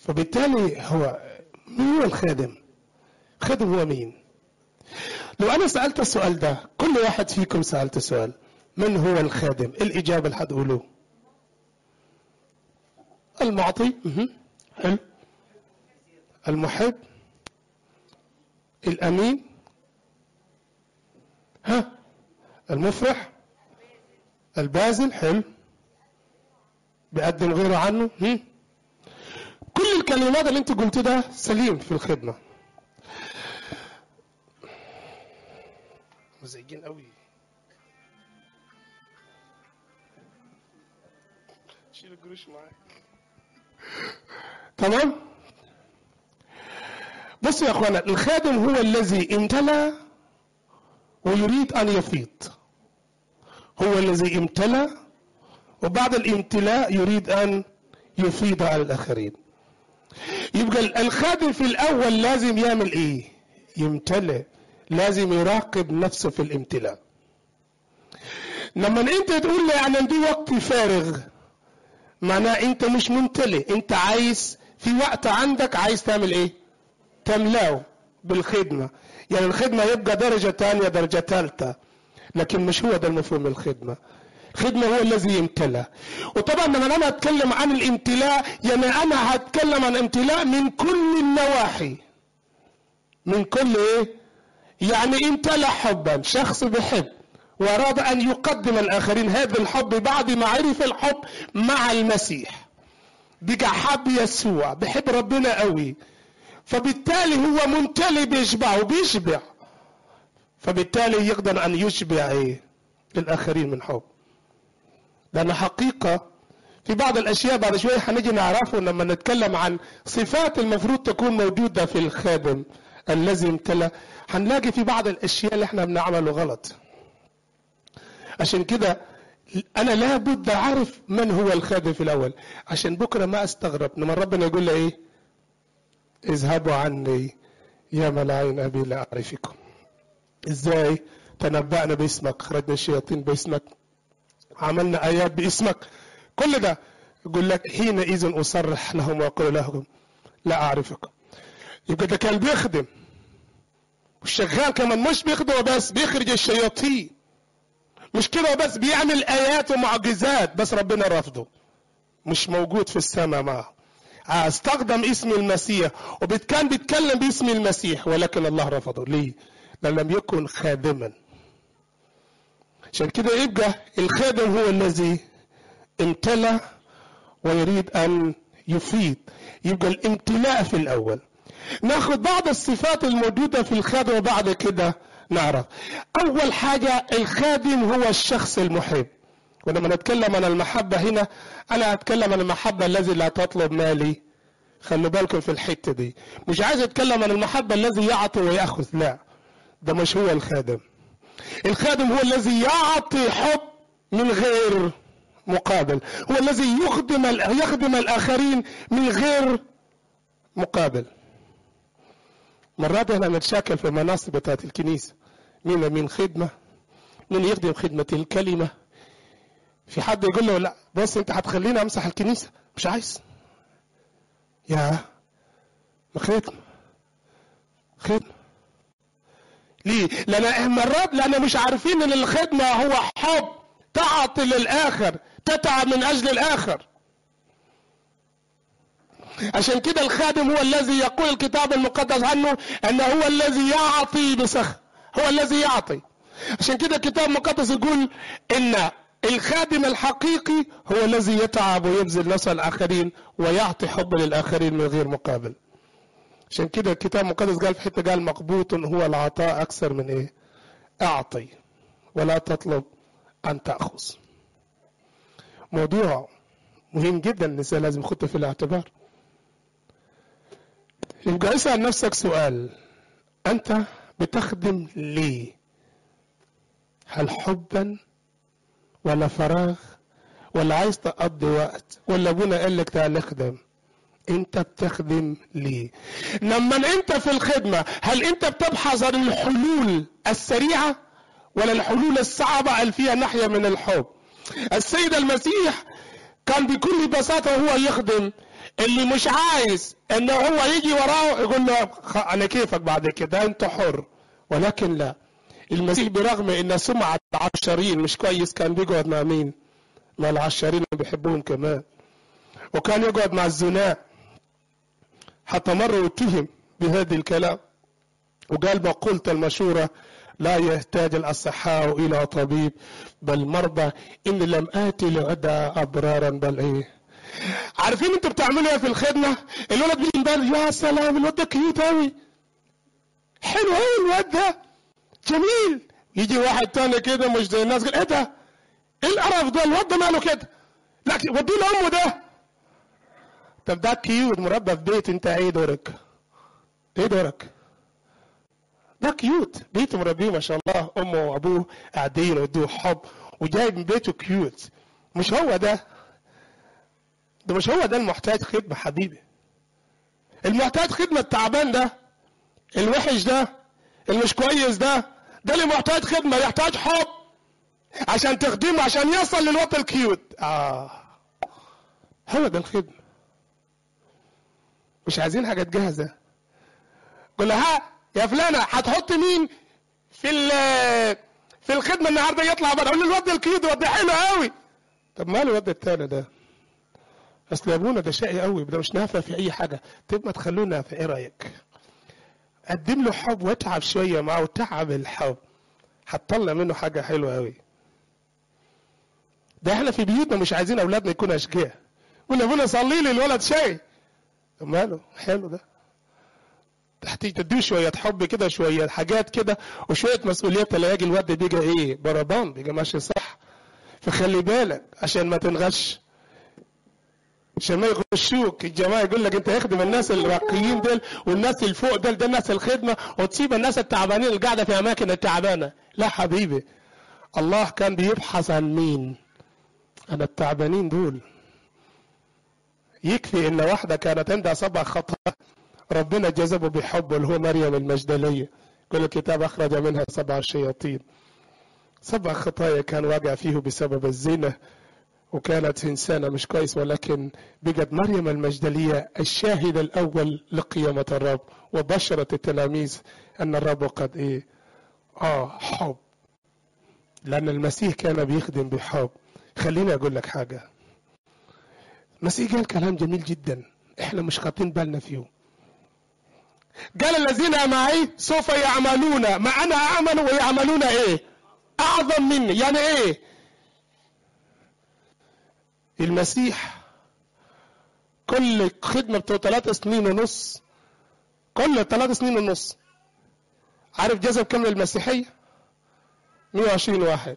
فبالتالي هو مين هو الخادم خادم هو مين لو انا سالت السؤال ده كل واحد فيكم سالت سؤال من هو الخادم الاجابه اللي هتقولوه المعطي مهم. حلو المحب الامين ها المفرح البازل حلو بيقدم غيره عنه هم؟ كل الكلمات اللي انت قلت ده سليم في الخدمه مزعجين قوي شيل الجروش معاك تمام بصوا يا اخوانا الخادم هو الذي امتلأ ويريد ان يفيض هو الذي امتلأ وبعد الامتلاء يريد ان يفيض على الاخرين يبقى الخادم في الاول لازم يعمل ايه يمتلئ لازم يراقب نفسه في الامتلاء لما انت تقول لي يعني دي وقت فارغ معناه انت مش ممتلئ انت عايز في وقت عندك عايز تعمل ايه تملاه بالخدمة يعني الخدمة يبقى درجة تانية درجة ثالثة لكن مش هو ده المفهوم الخدمة الخدمة هو الذي يمتلأ وطبعا لما انا اتكلم عن الامتلاء يعني انا هتكلم عن امتلاء من كل النواحي من كل ايه يعني امتلأ حبا شخص بحب واراد ان يقدم الاخرين هذا الحب بعد ما عرف الحب مع المسيح بقى حب يسوع بحب ربنا قوي فبالتالي هو ممتلئ بيشبعه بيشبع فبالتالي يقدر ان يشبع ايه الاخرين من حب لان حقيقه في بعض الاشياء بعد شويه هنيجي نعرفه لما نتكلم عن صفات المفروض تكون موجوده في الخادم الذي امتلأ هنلاقي في بعض الاشياء اللي احنا بنعمله غلط عشان كده انا لابد اعرف من هو الخادم في الاول عشان بكره ما استغرب لما ربنا يقول لي ايه اذهبوا عني يا ملاعين ابي لا اعرفكم ازاي تنبأنا باسمك خرجنا الشياطين باسمك عملنا ايات باسمك كل ده يقول لك حينئذ اصرح لهم واقول لهم لا اعرفكم يبقى ده كان بيخدم والشغال كمان مش بيخدم بس بيخرج الشياطين مش كده بس بيعمل ايات ومعجزات بس ربنا رفضه مش موجود في السماء معه استخدم اسم المسيح وكان بيتكلم باسم المسيح ولكن الله رفضه ليه؟ لأن لم يكن خادما عشان كده يبقى الخادم هو الذي امتلأ ويريد أن يفيد يبقى الامتلاء في الأول ناخد بعض الصفات الموجودة في الخادم وبعد كده نعرف أول حاجة الخادم هو الشخص المحب ولما نتكلم عن المحبة هنا أنا أتكلم عن المحبة الذي لا تطلب مالي خلوا بالكم في الحتة دي مش عايز أتكلم عن المحبة الذي يعطي ويأخذ لا ده مش هو الخادم الخادم هو الذي يعطي حب من غير مقابل هو الذي يخدم يخدم الآخرين من غير مقابل مرات احنا نتشاكل في المناصب بتاعت الكنيسة مين من خدمة مين يخدم خدمة الكلمة في حد يقول له لا بص انت هتخليني امسح الكنيسة مش عايز يا ما خدمة خدمة ليه؟ لأن مرات لأن مش عارفين إن الخدمة هو حب تعطي للآخر تتعب من أجل الآخر عشان كده الخادم هو الذي يقول الكتاب المقدس عنه أنه هو الذي يعطي بسخ هو الذي يعطي عشان كده الكتاب المقدس يقول إن الخادم الحقيقي هو الذي يتعب ويبذل نفسه الآخرين ويعطي حب للآخرين من غير مقابل عشان كده الكتاب المقدس قال في حته قال مقبوط هو العطاء اكثر من ايه؟ اعطي ولا تطلب ان تاخذ. موضوع مهم جدا الانسان لازم يخطه في الاعتبار. يبقى اسال نفسك سؤال انت بتخدم ليه؟ هل حبا ولا فراغ ولا عايز تقضي وقت ولا ابونا قال لك تعال اخدم؟ انت بتخدم ليه لما انت في الخدمة هل انت بتبحث عن الحلول السريعة ولا الحلول الصعبة اللي فيها ناحية من الحب السيد المسيح كان بكل بساطة هو يخدم اللي مش عايز ان هو يجي وراه يقول له خ- على كيفك بعد كده انت حر ولكن لا المسيح برغم ان سمعة عشرين مش كويس كان بيقعد مع مين مع العشرين اللي بيحبوهم كمان وكان يقعد مع الزناء حتى مرة اتهم بهذا الكلام وقال مقولة المشهورة لا يحتاج الأصحاء إلى طبيب بل مرضى إن لم آتي لعدى أبرارا بل إيه عارفين انتوا بتعملوا ايه في الخدمة الولد بيجي امبارح يا سلام الواد ده كيوت أوي حلو أوي الواد ده جميل يجي واحد تاني كده مش زي الناس قال ايه ده ايه القرف ده الواد ده ماله كده لا وديه لأمه ده طب ده كيوت مربى في بيت انت ايه دورك ايه دورك ده كيوت بيته مربيه ما شاء الله امه وابوه قاعدين ويدوه حب وجايب من بيته كيوت مش هو ده ده مش هو ده المحتاج خدمة حبيبي المحتاج خدمة التعبان ده الوحش ده اللي مش كويس ده ده اللي محتاج خدمة يحتاج حب عشان تخدمه عشان يصل للوقت الكيوت اه هو ده الخدمة مش عايزين حاجات جاهزة قول لها ها يا فلانة هتحط مين في ال- في الخدمة النهارده يطلع بره قول له الواد الكيوت الواد ده حلو قوي طب ماله الواد التاني ده اصل يا ابونا ده شقي قوي ده مش نافع في اي حاجه طب ما تخلوه نافع ايه رايك قدم له حب واتعب شويه معاه وتعب الحب هتطلع منه حاجه حلوه قوي ده احنا في بيوتنا مش عايزين اولادنا يكونوا اشقياء قول يا ابونا صلي لي الولد شاي طب ماله حلو ده تحتيج تديه شوية حب كده شوية حاجات كده وشوية مسؤوليات تلاقي الواد ده بيجي ايه بربان بيجي ماشي صح فخلي بالك عشان ما تنغش عشان ما يغشوك الجماعه يقول لك انت يخدم الناس الراقيين دول والناس اللي فوق دول ده الناس الخدمه وتسيب الناس التعبانين اللي قاعده في اماكن التعبانه لا حبيبي الله كان بيبحث عن مين عن التعبانين دول يكفي ان واحده كانت عندها سبع خطايا ربنا جذبه بحبه اللي هو مريم المجدليه كل الكتاب اخرج منها سبع شياطين سبع خطايا كان واقع فيه بسبب الزنا وكانت إنسانة مش كويس ولكن بقت مريم المجدلية الشاهد الأول لقيامة الرب وبشرت التلاميذ أن الرب قد إيه آه حب لأن المسيح كان بيخدم بحب خليني أقول لك حاجة المسيح قال كلام جميل جدا إحنا مش خاطين بالنا فيه قال الذين معي سوف يعملون ما أنا أعمل ويعملون إيه أعظم مني يعني إيه المسيح كل خدمة بتوع ثلاث سنين ونص كل ثلاث سنين ونص عارف جذب كم للمسيحية 120 واحد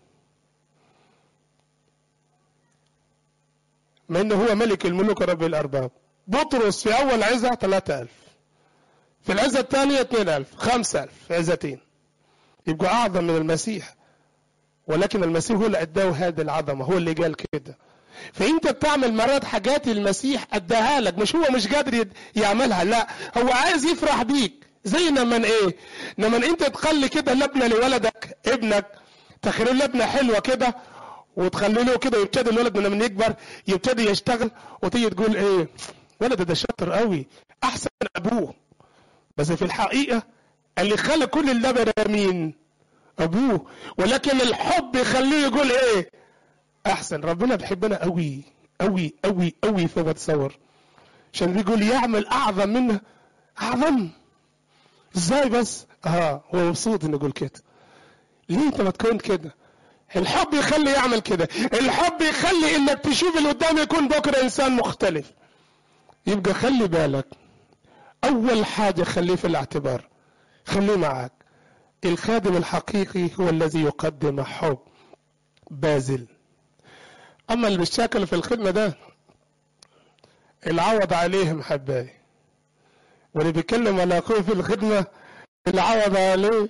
مع انه هو ملك الملوك رب الارباب بطرس في اول عزة 3000 في العزة الثانية 2000 5000 عزتين يبقى اعظم من المسيح ولكن المسيح هو اللي اداه هذه العظمة هو اللي قال كده فانت بتعمل مرات حاجات المسيح اداها لك مش هو مش قادر يد- يعملها لا هو عايز يفرح بيك زي لما ايه لما انت تخلي كده لبنه لولدك ابنك تخلي له لبنه حلوه كده وتخلي له كده يبتدي الولد لما يكبر يبتدي يشتغل وتيجي تقول ايه ولد ده شاطر قوي احسن من ابوه بس في الحقيقه اللي خلى كل اللبن ده مين ابوه ولكن الحب يخليه يقول ايه احسن ربنا بيحبنا قوي قوي قوي قوي فوق ما تصور عشان بيقول يعمل اعظم منه اعظم ازاي بس اه هو مبسوط انه يقول كده ليه انت ما تكون كده الحب يخلي يعمل كده الحب يخلي انك تشوف اللي قدام يكون بكره انسان مختلف يبقى خلي بالك اول حاجه خليه في الاعتبار خليه معك الخادم الحقيقي هو الذي يقدم حب باذل اما اللي بيشتغل في الخدمه ده العوض عليهم حباي واللي بيتكلم على اخوه في الخدمه العوض عليه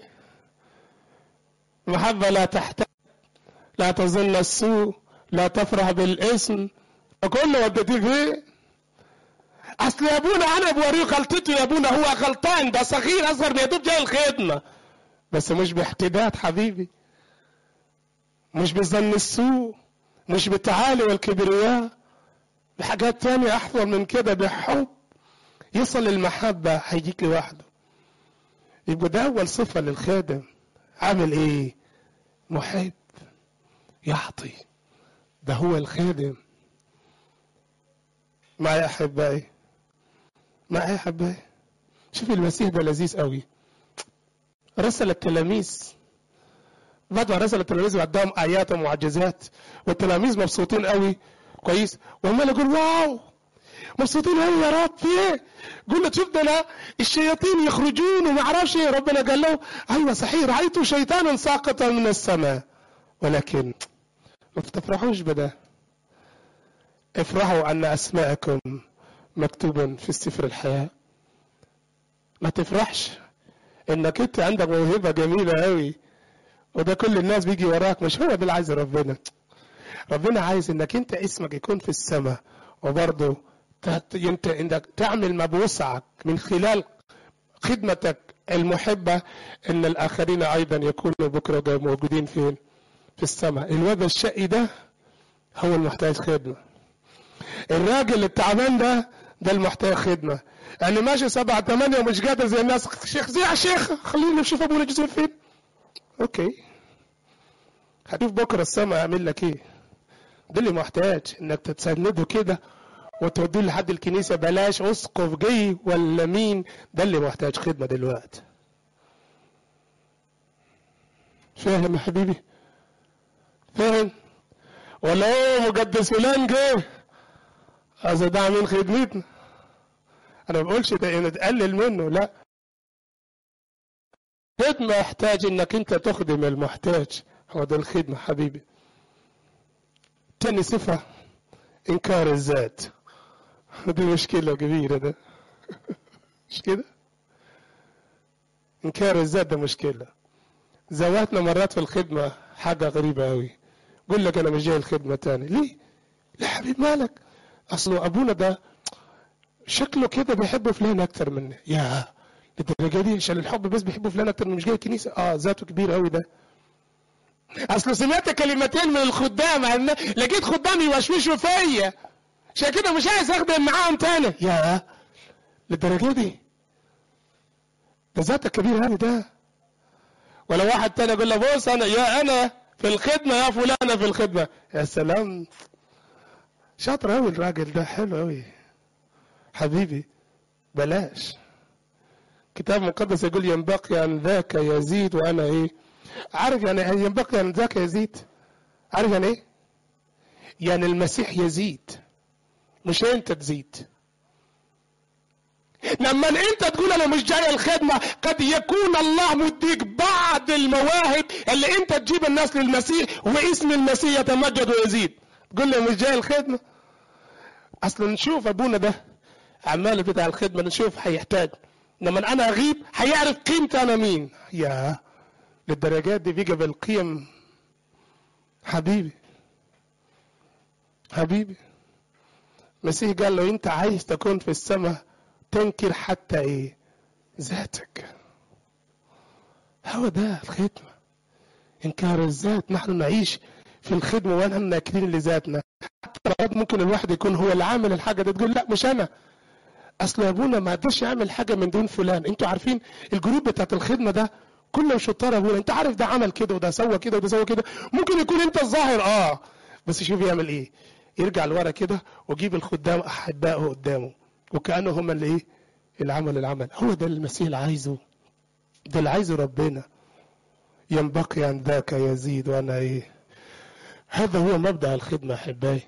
محبه لا تحتاج لا تظن السوء لا تفرح بالاسم فكله وديتيه فين اصل يا ابونا انا بوريه غلطته يا ابونا هو غلطان ده صغير اصغر ما يدوب جاي الخدمه بس مش باحتداد حبيبي مش بظن السوء مش بالتعالي والكبرياء بحاجات تانية أحفظ من كده بحب يصل المحبة هيجيك لوحده يبقى ده أول صفة للخادم عامل إيه؟ محب يعطي ده هو الخادم معايا أحبائي معايا أحبائي شوف المسيح ده لذيذ قوي رسل التلاميذ بعد ما رسل التلاميذ قدام آيات ومعجزات والتلاميذ مبسوطين قوي كويس وعمال يقول واو مبسوطين قوي يا رب في ايه؟ قول له شوف ده أنا الشياطين يخرجون وما اعرفش ايه ربنا قال له ايوه صحيح رايت شيطانا ساقطا من السماء ولكن ما تفرحوش بده افرحوا ان اسماءكم مكتوبا في سفر الحياه ما تفرحش انك انت عندك موهبه جميله قوي وده كل الناس بيجي وراك مش هو ده اللي عايز ربنا ربنا عايز انك انت اسمك يكون في السماء وبرضه انت انك تعمل ما بوسعك من خلال خدمتك المحبة ان الاخرين ايضا يكونوا بكرة موجودين فين في السماء الواد الشقي ده هو المحتاج خدمة الراجل التعبان ده ده المحتاج خدمة اللي ماشي سبعة ثمانية ومش قادر زي الناس شيخ زي يا شيخ خلينا نشوف ابونا جوزيف فين اوكي هشوف بكرة السماء يعمل لك ايه ده اللي محتاج انك تتسنده كده وتوديه لحد الكنيسة بلاش اسقف جاي ولا مين ده اللي محتاج خدمة دلوقتي فاهم يا حبيبي فاهم ولا هو مقدس فلان جه اذا ده من خدمتنا انا ما بقولش ده ان تقلل منه لا خدمة يحتاج انك انت تخدم المحتاج هو ده الخدمة حبيبي تاني صفة انكار الذات دي مشكلة كبيرة ده مش كده انكار الذات ده مشكلة ذواتنا مرات في الخدمة حاجة غريبة قوي يقول لك انا مش جاي الخدمة تاني ليه لا حبيب مالك اصله ابونا ده شكله كده بيحب فلان اكتر مني يا للدرجه دي عشان الحب بس بيحب فلان اكتر من مش جاي الكنيسه اه ذاته كبير قوي ده اصل سمعت كلمتين من الخدام عن لقيت خدام يوشوشوا فيا عشان كده مش عايز اخدم معاهم تاني يا للدرجه دي ده ذاتك كبير قوي ده ولا واحد تاني يقول له بص انا يا انا في الخدمه يا فلانه في الخدمه يا سلام شاطر قوي الراجل ده حلو قوي حبيبي بلاش كتاب مقدس يقول ينبغي أن ذاك يزيد وأنا إيه عارف يعني ينبغي أن ذاك يزيد عارف يعني إيه يعني المسيح يزيد مش أنت تزيد لما انت تقول انا مش جاي الخدمة قد يكون الله مديك بعض المواهب اللي انت تجيب الناس للمسيح واسم المسيح يتمجد ويزيد تقول له مش جاي الخدمة اصلا نشوف ابونا ده عمال بتاع الخدمة نشوف هيحتاج لما انا اغيب هيعرف قيمتي انا مين يا للدرجات دي بيجي بالقيم حبيبي حبيبي المسيح قال له انت عايز تكون في السماء تنكر حتى ايه ذاتك هو ده الخدمة انكار الذات نحن نعيش في الخدمة ونحن ناكلين لذاتنا حتى ممكن الواحد يكون هو اللي عامل الحاجة دي تقول لا مش انا اصل ابونا ما قدرش يعمل حاجه من دون فلان انتوا عارفين الجروب بتاعت الخدمه ده كله شطار ابونا انت عارف ده عمل كده وده سوى كده وده سوى كده ممكن يكون انت الظاهر اه بس شوف يعمل ايه يرجع لورا كده ويجيب الخدام احبائه قدامه وكانه هم اللي ايه اللي عمل العمل هو ده اللي المسيح اللي عايزه ده اللي عايزه ربنا ينبقي عن ذاك يزيد وانا ايه هذا هو مبدا الخدمه احبائي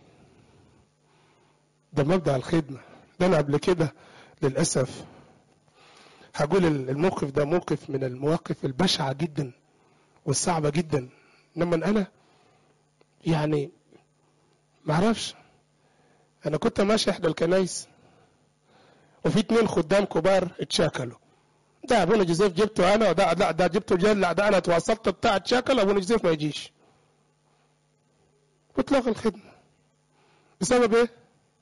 ده مبدا الخدمه ده انا قبل كده للاسف هقول الموقف ده موقف من المواقف البشعه جدا والصعبه جدا انما انا يعني ما اعرفش انا كنت ماشي احدى الكنايس وفي اتنين خدام كبار اتشاكلوا ده ابونا جوزيف جبته انا وده لا ده جبته جل لا ده انا اتوسطت بتاع اتشاكل ابونا جوزيف ما يجيش واتلغى الخدمه بسبب ايه؟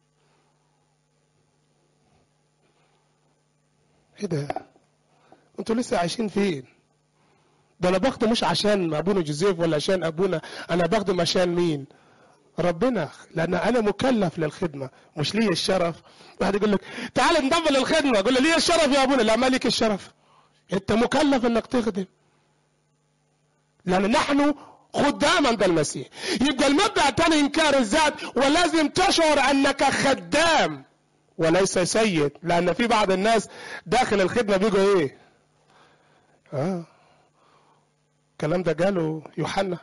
ايه ده انتوا لسه عايشين فين ده انا باخده مش عشان ابونا جوزيف ولا عشان ابونا انا باخده عشان مين ربنا لان انا مكلف للخدمه مش لي الشرف واحد يقول لك تعال انضم للخدمه اقول له لي الشرف يا ابونا لا مالك الشرف انت مكلف انك تخدم لان نحن خدام عند المسيح يبقى المبدا الثاني انكار الذات ولازم تشعر انك خدام وليس سيد لان في بعض الناس داخل الخدمه بيجوا ايه اه الكلام ده قاله يوحنا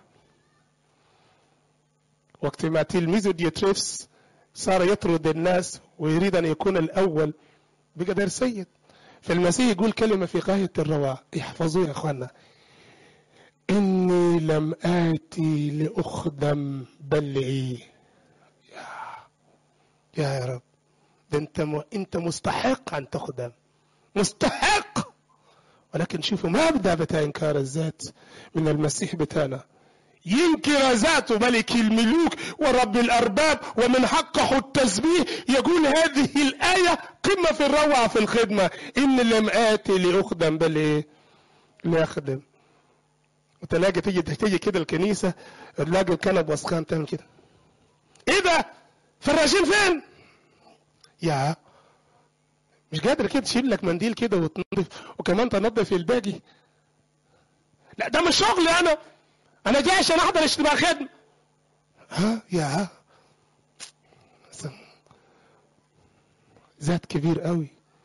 وقت ما تلميذه ديوتريفس صار يطرد الناس ويريد ان يكون الاول بقدر سيد فالمسيح يقول كلمه في غايه الروعه احفظوها يا اخوانا اني لم اتي لاخدم بل لايه يا يا يا رب ده انت م... انت مستحق ان تخدم مستحق ولكن شوفوا مبدا بتاع انكار الذات من المسيح بتاعنا ينكر ذاته ملك الملوك ورب الارباب ومن حقه التسبيح يقول هذه الايه قمه في الروعه في الخدمه ان لم اتي لاخدم بل ايه لاخدم وتلاقي تيجي تيجي كده الكنيسه تلاقي الكنب وسخان تعمل كده ايه ده فراشين فين يا مش قادر كده تشيل لك منديل كده وتنظف وكمان تنظف الباقي لا ده مش شغلي انا انا جاي عشان احضر اجتماع خدمه ها يا ذات كبير قوي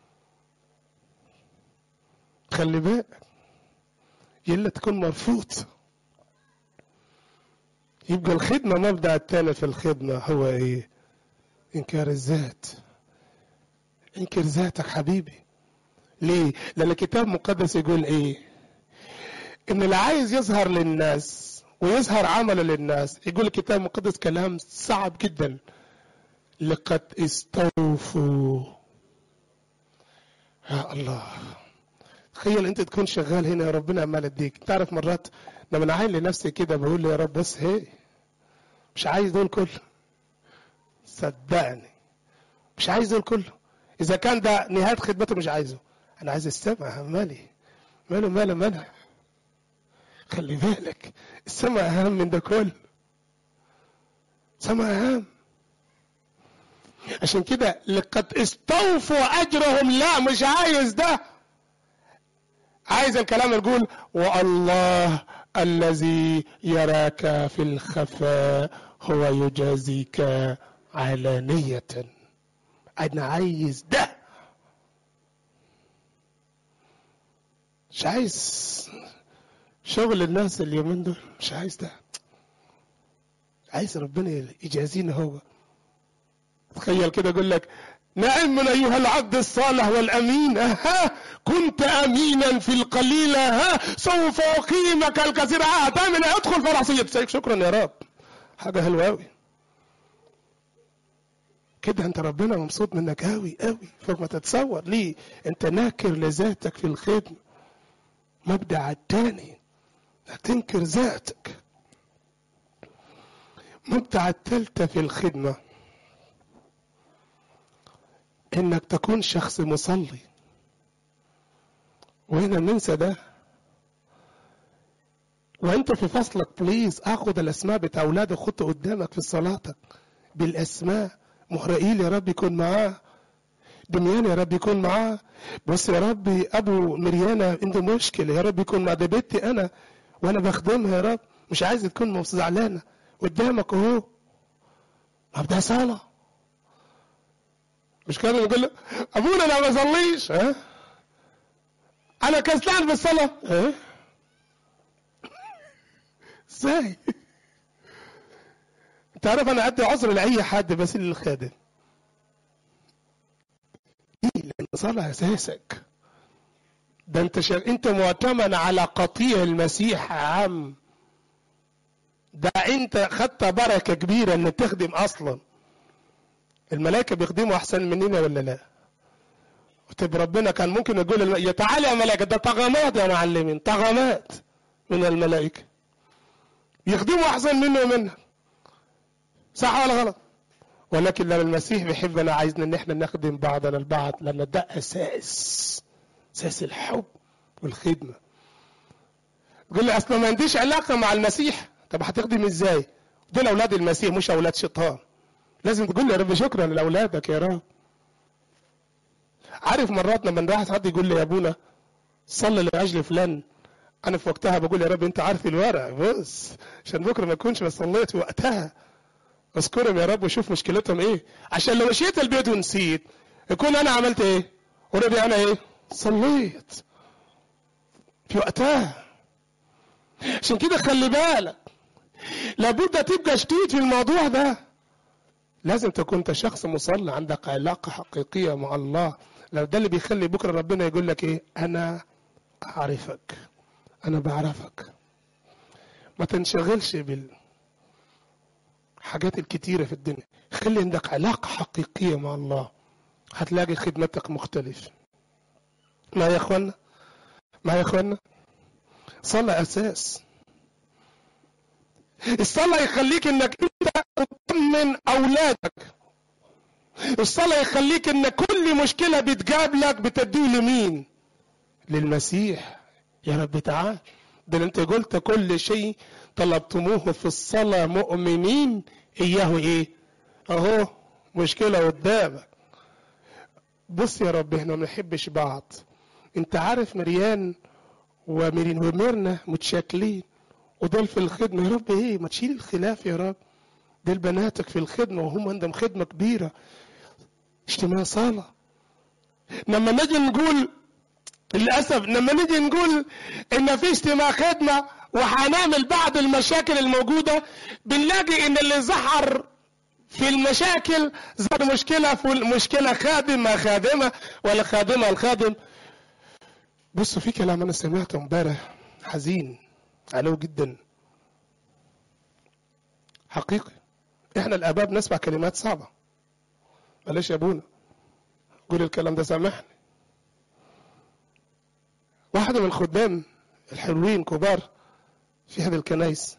خلي بالك يلا تكون مرفوض يبقى الخدمة مبدأ الثاني في الخدمة هو ايه انكار الذات انكر ذاتك حبيبي ليه لان الكتاب المقدس يقول ايه ان اللي عايز يظهر للناس ويظهر عمله للناس يقول الكتاب المقدس كلام صعب جدا لقد استوفوا يا الله تخيل انت تكون شغال هنا يا ربنا عمال اديك تعرف مرات لما انا عاين لنفسي كده بقول يا رب بس هي مش عايز دول كله صدقني مش عايز دول كله اذا كان ده نهايه خدمته مش عايزه انا عايز السمع مالي ماله ماله ماله خلي بالك السمع اهم من ده كله سمع اهم عشان كده لقد استوفوا اجرهم لا مش عايز ده عايز الكلام يقول والله الذي يراك في الخفاء هو يجازيك علانية أنا عايز ده مش عايز شغل الناس اليومين دول مش عايز ده عايز ربنا يجازينا هو تخيل كده يقول لك نعم أيها العبد الصالح والأمين ها كنت أمينا في القليل ها سوف أقيمك الكثير ها تعمل ادخل فرح سيد شكرا يا رب حاجة حلوة أوي كده انت ربنا مبسوط منك قوي قوي فوق ما تتصور ليه انت ناكر لذاتك في الخدمة مبدع التاني تنكر ذاتك مبدع التالتة في الخدمة انك تكون شخص مصلي وهنا ننسى ده وانت في فصلك بليز اخد الاسماء بتاع اولادك خط قدامك في صلاتك بالاسماء محرقيل يا رب يكون معاه دميان يا رب يكون معاه بص يا رب ابو مريانا عنده مشكله يا رب يكون مع ده بنتي انا وانا بخدمها يا رب مش عايز تكون زعلانه قدامك اهو ما ده صلاه مش كده يقول له ابونا انا ما بصليش ها انا كسلان بالصلاه ها ازاي انت عارف انا ادي عذر لاي حد بس للخادم ايه لان صلاه اساسك ده انت شا... انت معتمد على قطيع المسيح يا عم ده انت خدت بركه كبيره ان تخدم اصلا الملائكة بيخدموا أحسن مننا ولا لا؟ طب ربنا كان ممكن يقول يا تعالى يا ملائكة ده طغمات يا معلمين طغمات من الملائكة يخدموا أحسن منه ومنها صح ولا غلط؟ ولكن لما المسيح بيحبنا عايزنا ان احنا نخدم بعضنا البعض لان ده اساس اساس الحب والخدمه تقول لي اصلا ما عنديش علاقه مع المسيح طب هتخدم ازاي دول اولاد المسيح مش اولاد شيطان لازم تقول يا رب شكرا لاولادك يا رب عارف مرات لما راح حد يقول لي يا ابونا صلي لاجل فلان انا في وقتها بقول يا رب انت عارف الورق بص عشان بكره ما اكونش ما صليت في وقتها اذكرهم يا رب وشوف مشكلتهم ايه عشان لو مشيت البيت ونسيت يكون انا عملت ايه اوريدي انا ايه صليت في وقتها عشان كده خلي بالك لابد تبقى شديد في الموضوع ده لازم تكون انت شخص مصلي عندك علاقه حقيقيه مع الله لو ده اللي بيخلي بكره ربنا يقول لك ايه انا اعرفك انا بعرفك ما تنشغلش بالحاجات الكتيرة في الدنيا خلي عندك علاقة حقيقية مع الله هتلاقي خدمتك مختلف ما يا اخوانا ما يا اخوانا صلاة اساس الصلاة يخليك انك انت تطمن اولادك الصلاة يخليك ان كل مشكلة بتقابلك بتديه لمين للمسيح يا رب تعال ده انت قلت كل شيء طلبتموه في الصلاة مؤمنين اياه ايه اهو مشكلة قدامك بص يا رب احنا ما بنحبش بعض انت عارف مريان وميرين وميرنا متشاكلين ودول في الخدمة يا رب ايه ما تشيل الخلاف يا رب دول بناتك في الخدمة وهم عندهم خدمة كبيرة اجتماع صلاة لما نجي نقول للأسف لما نيجي نقول إن في اجتماع خدمة وهنعمل بعض المشاكل الموجودة بنلاقي إن اللي ظهر في المشاكل زاد مشكلة في مشكلة خادمة خادمة ولا خادمة الخادم بصوا في كلام أنا سمعته امبارح حزين عليه جدا حقيقي احنا الآباء بنسمع كلمات صعبة معلش يا ابونا قول الكلام ده سامحني واحد من الخدام الحلوين كبار في هذه الكنائس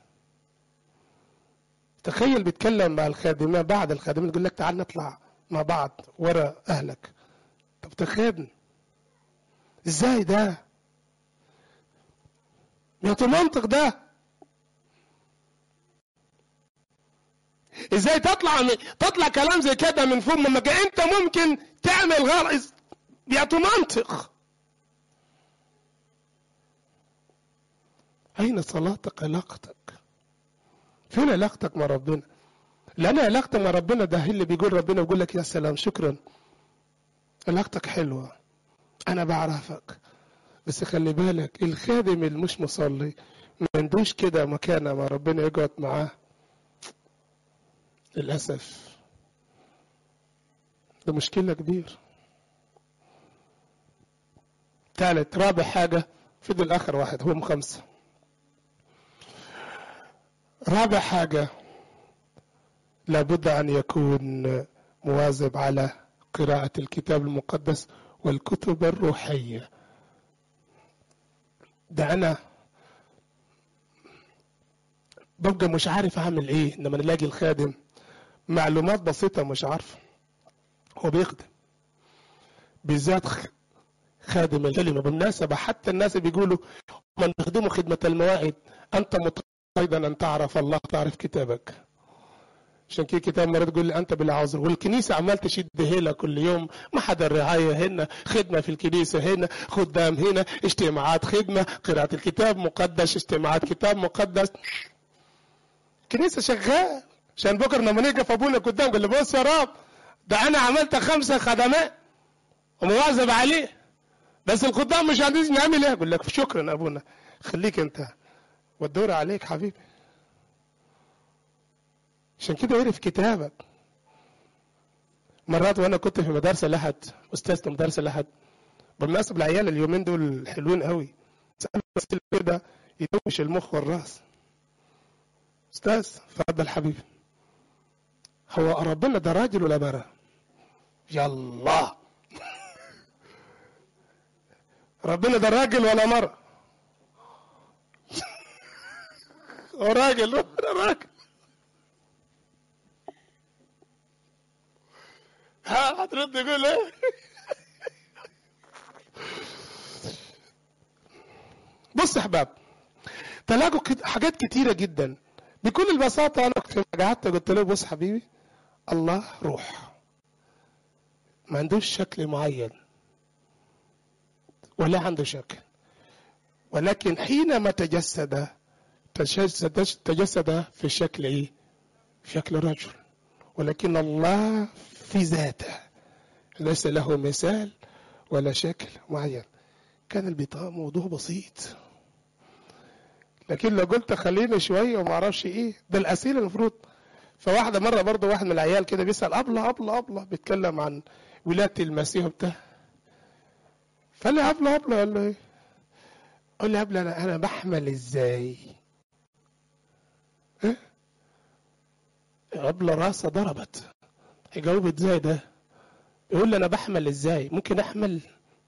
تخيل بيتكلم مع الخادمة بعد الخادمين يقول لك تعال نطلع مع بعض ورا أهلك طب تخادم ازاي ده يعطي منطق ده ازاي تطلع تطلع كلام زي كده من فم ما انت ممكن تعمل غلط بيعطوا منطق أين صلاتك علاقتك فين علاقتك مع ربنا لأن علاقتك مع ربنا ده اللي بيقول ربنا يقول لك يا سلام شكرا علاقتك حلوة أنا بعرفك بس خلي بالك الخادم اللي مش مصلي ما عندوش كده مكانة مع ربنا يقعد معاه للأسف ده مشكلة كبير ثالث رابع حاجة فضل آخر واحد هم خمسة رابع حاجة لابد أن يكون مواظب على قراءة الكتاب المقدس والكتب الروحية ده أنا ببقى مش عارف أعمل إيه لما نلاقي الخادم معلومات بسيطة مش عارفة هو بيخدم بالذات خادم الكلمة بالمناسبة حتى الناس بيقولوا من تخدموا خدمة المواعيد أنت أيضا أن تعرف الله تعرف كتابك عشان كده كتاب مرات تقول لي أنت بلا عذر والكنيسة عمال تشد هيلة كل يوم ما حدا الرعاية هنا خدمة في الكنيسة هنا خدام هنا اجتماعات خدمة قراءة الكتاب مقدس اجتماعات كتاب مقدس كنيسة شغال عشان بكرة لما نقف أبونا قدام قال لي بص يا رب ده أنا عملت خمسة خدمات ومواظب عليه بس الخدام مش عايزين نعمل ايه؟ اقول لك شكرا ابونا خليك انت والدور عليك حبيبي عشان كده عرف كتابك مرات وانا كنت في مدارس الاحد استاذ في مدارس الاحد بالمناسبه العيال اليومين دول حلوين قوي سأل بس كده يدوش المخ والراس استاذ تفضل حبيبي هو ربنا ده راجل ولا مرة يلا ربنا ده راجل ولا مرة هو راجل ربنا راجل ها هترد يقول ايه بص يا احباب تلاقوا حاجات كتيره جدا بكل البساطة أنا كنت قعدت قلت له بص حبيبي الله روح ما عندوش شكل معين ولا عنده شكل ولكن حينما تجسد تجسد, تجسد في شكل ايه؟ شكل رجل ولكن الله في ذاته ليس له مثال ولا شكل معين كان البطاقة موضوع بسيط لكن لو قلت خليني شوية وما اعرفش ايه ده الأسئلة المفروض فواحدة مرة برضه واحد من العيال كده بيسأل أبلة أبلة أبلة بيتكلم عن ولادة المسيح وبتاع فقال لي أبلة أبلة قال له إيه؟ قال لي أبلة أنا أنا بحمل إزاي؟ إيه؟ أبلة راسها ضربت جاوبت إزاي ده؟ يقول لي أنا بحمل إزاي؟ ممكن أحمل؟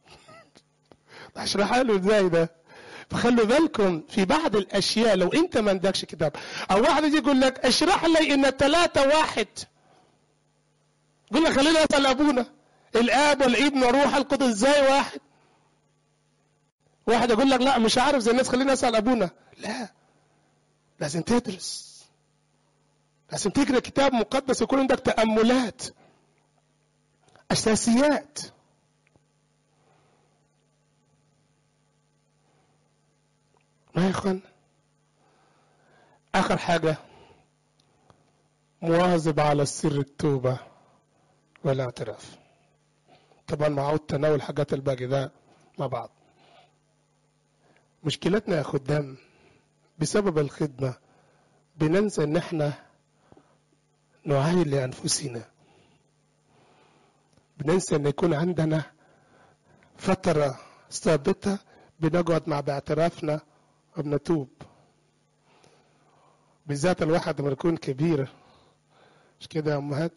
اشرحها له ازاي ده فخلوا بالكم في بعض الاشياء لو انت ما عندكش كتاب او واحد يجي يقول لك اشرح لي ان ثلاثة واحد يقول لك خلينا اسال ابونا الاب والابن والروح القدس ازاي واحد واحد يقول لك لا مش عارف زي الناس خلينا اسال ابونا لا لازم تدرس لازم تقرا كتاب مقدس يكون عندك تاملات اساسيات ما يا اخوان اخر حاجه مواظب على سر التوبه والاعتراف طبعا مع تناول حاجات الباقي ده مع بعض مشكلتنا يا خدام بسبب الخدمة بننسى ان احنا نعاين لانفسنا بننسى ان يكون عندنا فترة ثابتة بنقعد مع باعترافنا وبنتوب بالذات الواحد لما يكون كبير مش كده يا امهات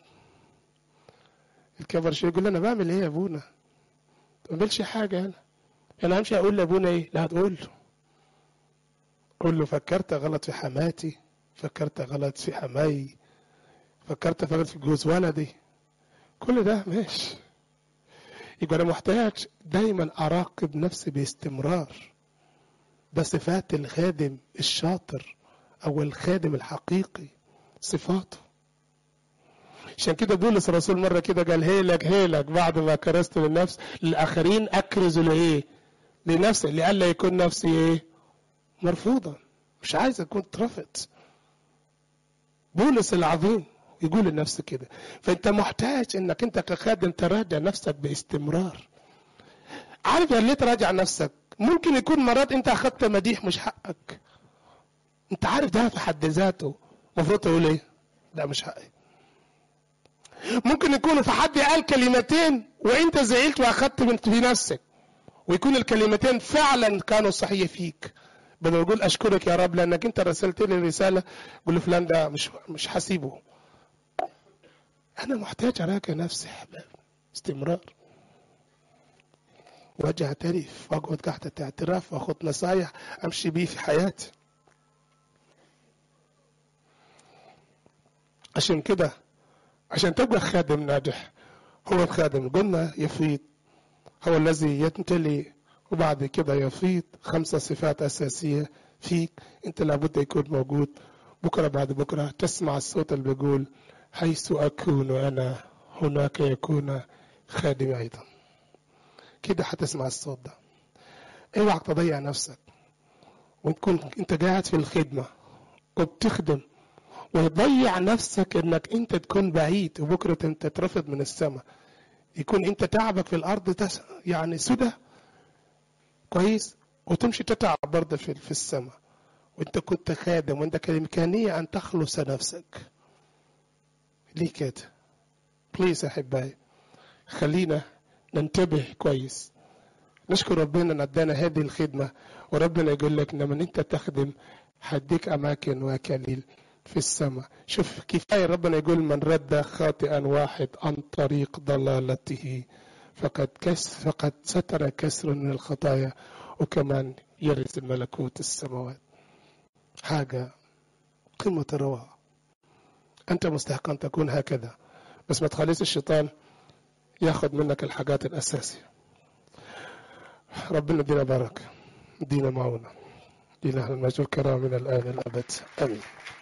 الكبر شويه يقول لي انا بعمل ايه يا ابونا ما بعملش حاجه انا انا همشي اقول لابونا ايه لا هتقول له قول له فكرت غلط في حماتي فكرت غلط في حماي فكرت غلط في جوز ولدي كل ده ماشي يبقى انا محتاج دايما اراقب نفسي باستمرار ده صفات الخادم الشاطر او الخادم الحقيقي صفاته عشان كده بولس الرسول مرة كده قال هيلك هيلك بعد ما كرست للنفس للآخرين أكرز لإيه؟ لنفسي لئلا يكون نفسي إيه؟ مرفوضة مش عايز أكون اترفض بولس العظيم يقول لنفسه كده فأنت محتاج إنك أنت كخادم تراجع نفسك باستمرار عارف يعني ليه تراجع نفسك؟ ممكن يكون مرات أنت أخذت مديح مش حقك أنت عارف ده في حد ذاته المفروض تقول إيه؟ لا مش حقي ممكن يكون في حد قال كلمتين وانت زعلت واخدت من في نفسك ويكون الكلمتين فعلا كانوا صحيح فيك بدل يقول اشكرك يا رب لانك انت رسلت لي رساله قول له فلان ده مش مش حسيبه انا محتاج اراجع نفسي يا حبايبي استمرار واجي اعترف واقعد تحت اعتراف واخد نصايح امشي بيه في حياتي عشان كده عشان تبقى خادم ناجح هو الخادم قلنا يفيد هو الذي يمتلي وبعد كده يفيد خمسة صفات أساسية فيك أنت لابد يكون موجود بكرة بعد بكرة تسمع الصوت اللي بيقول حيث أكون أنا هناك يكون خادم أيضا كده هتسمع الصوت ده اوعى تضيع نفسك وتكون انت قاعد في الخدمة وبتخدم وتضيع نفسك انك انت تكون بعيد وبكره انت ترفض من السماء يكون انت تعبك في الارض تس... يعني سدى كويس وتمشي تتعب برضه في, في السماء وانت كنت خادم وعندك الامكانيه ان تخلص نفسك ليه كده بليز احبائي خلينا ننتبه كويس نشكر ربنا ان ادانا هذه الخدمه وربنا يقول لك لما انت تخدم هديك اماكن وكليل في السماء شوف كفاية ربنا يقول من رد خاطئا واحد عن طريق ضلالته فقد كس فقد ستر كسر من الخطايا وكمان يرث ملكوت السماوات حاجة قمة الروعة أنت مستحق أن تكون هكذا بس ما تخليش الشيطان ياخذ منك الحاجات الأساسية ربنا دينا بركة دينا معونة دينا المجد والكرامة من الآن الأبد آمين